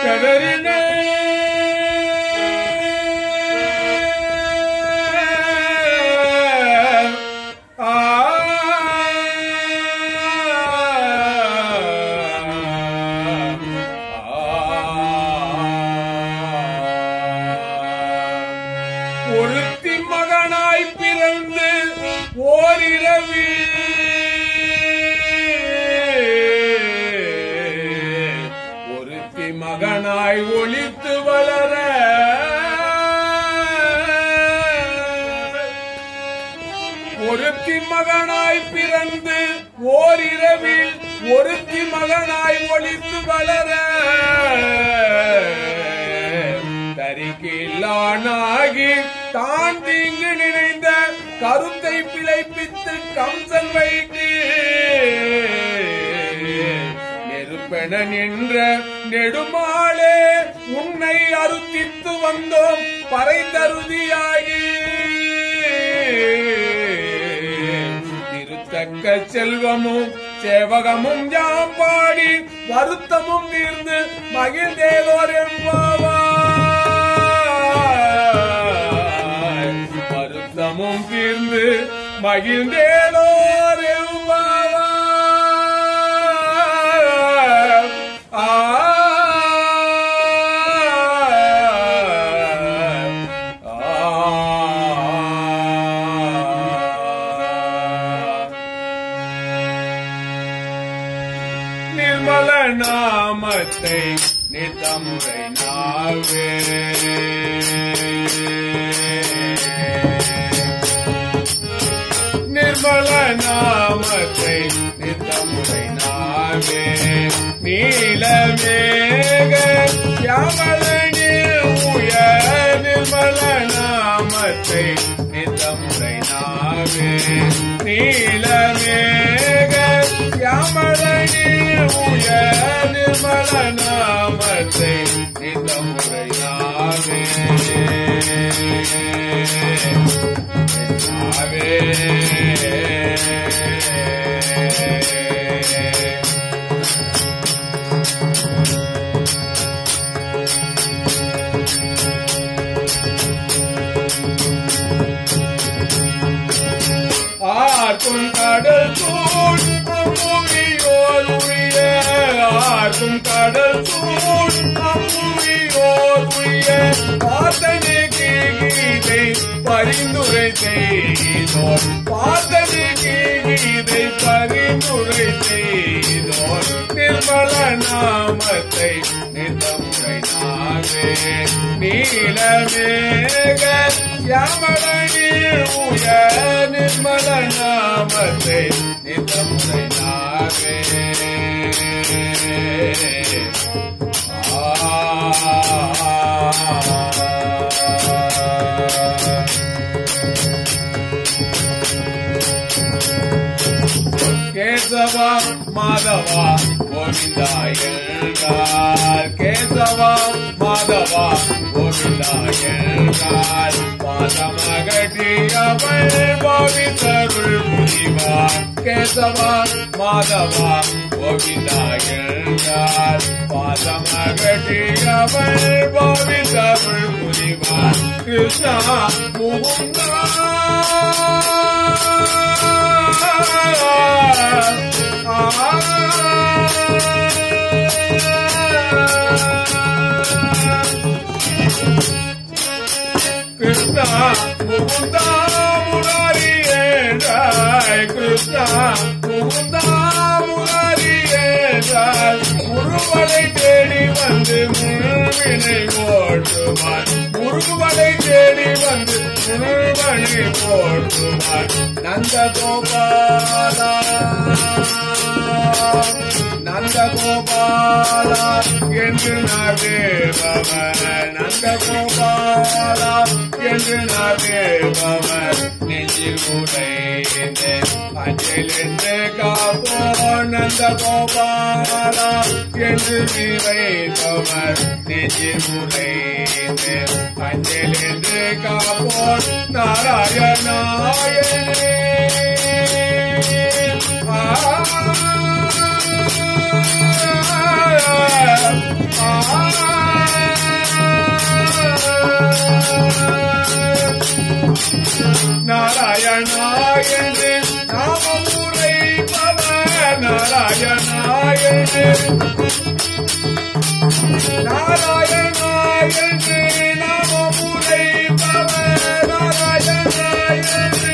கதறினே ஆ ஒருத்தி மகனாய் பிறந்து ஓரிரவி ஒருத்தி மகனாய் ஒளித்து வளர ஒருத்தி மகனாய் பிறந்து ஓரிரவில் ஒருத்தி மகனாய் ஒளித்து வளர தரிக்கில்லானாகி தான் தீங்கு நினைந்த கருத்தை பிழைப்பித்து கம்சன் வைத்து நெருப்பென நின்ற நெடுமாளே உன்னை அறுத்தித்து வந்தோம் பறைந்தருதியாகி திருத்தக்க செல்வமும் சேவகமும் யாம் பாடி வருத்தமும் தீர்ந்து மகிழ்ந்தேதோர் என்பவாய் வருத்தமும் தீர்ந்து மகிழ்ந்தேதோர் என்பவாய் ஆ நிர்மல நாமத்தை நிதமுறை நாவே நிர்மல நாமத்தை நிதமுறை நாவே நீலமேக யாமலனி உய நிர்மல நாமத்தை நிதமுறை நாவே நீலமேக யாமலனி உய நிர்மல நாமத்தை நிதமுறை நாவே நாவே ஆர்க்கும் கடல் சூழ் அம்முவியோர் உரிய ஆர்க்கும் கடல் சூழ் அம்முவியோர் உரிய பார்த்தனுக்கு கீதை பரிந்துரை செய்தோர் பார்த்தனுக்கு கீதை பரிந்துரை செய்தோர் நிர்மல நாமத்தை நிதமுறை நாவே நீலமேக யாமலனி உய நிர்மல நாமத்தை நிதமுறை நாவே ஆ கேசவா மாதவா கோவிந்தாயல் கேசவா மாதவா கோவிந்தாயல் பாதமகட்டியவள் கோவிந்தருள் புரிவார் கேசவா மாதவா கோவிந்தாயல் பாதமகட்டியவள் கோவிந்தருள் புரிவார் கிருஷ்ணா கிருஷ்ணா முகுந்தா முராரியே ஜாய் கிருஷ்ணா முகுந்தா முராரியே ஜாய் முருகலை தேடி வந்து முழுவினை போற்றுவார் முருகுவலை தேடி வந்து முழுவனை போற்றுவார் நந்த கோபாலா நந்த கோபாலா என்று நவேபவர் நந்த கோபாலா என்று நவேபவர் நெஞ்சில் உடைந்து அஞ்சல் என்று காப்போ நந்த கோபாலா என்று நிறைந்தவர் நெஞ்சில் உடைந்து அஞ்சல் என்று காப்போ நாராயணாயனே ஆ என்று நாமமுறை பவ நாராயணா என்று நாராயணா என்று நாமமுறை பவ நாராயணா என்று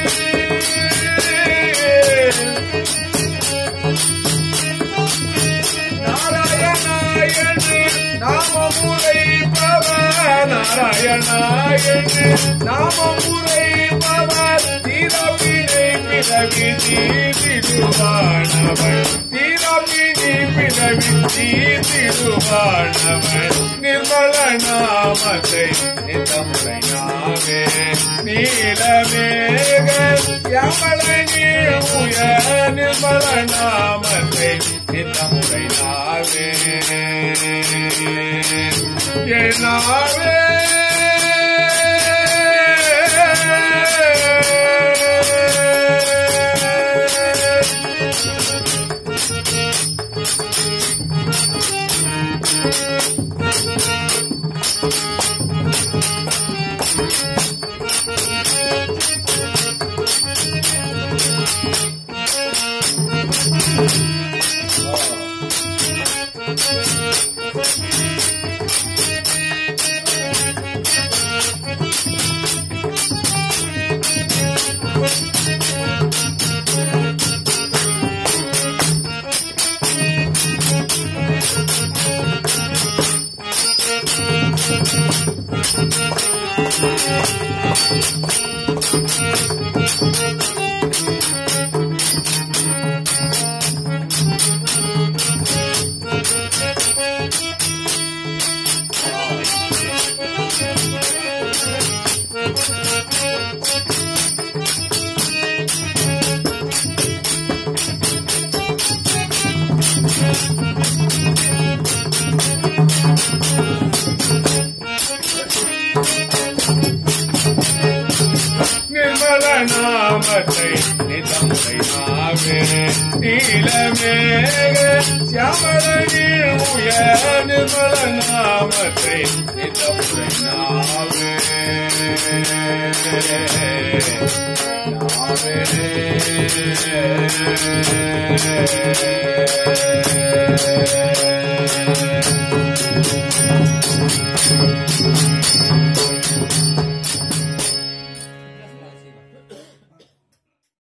நாராயணாயணு நாமமுறை பவ நாராயணாயணு நாமமுறை பவ தீரவினை பிறவி தீதிருவானவன் தீரவினை பிறவி தீதிருவானவன் நிர்மல நாமத்தை நிதமுறை நாவே நீலமேக யமல நீழ்வுய நிர்மல நாமத்தை நிதமுறை நாவே என்னாவே நிர்மல நாமத்தை நிதமுறை நாவே நீலமேக சியாமல நீழ்வுய நிர்மல நாமத்தை நிதமுறை நாவே நாவே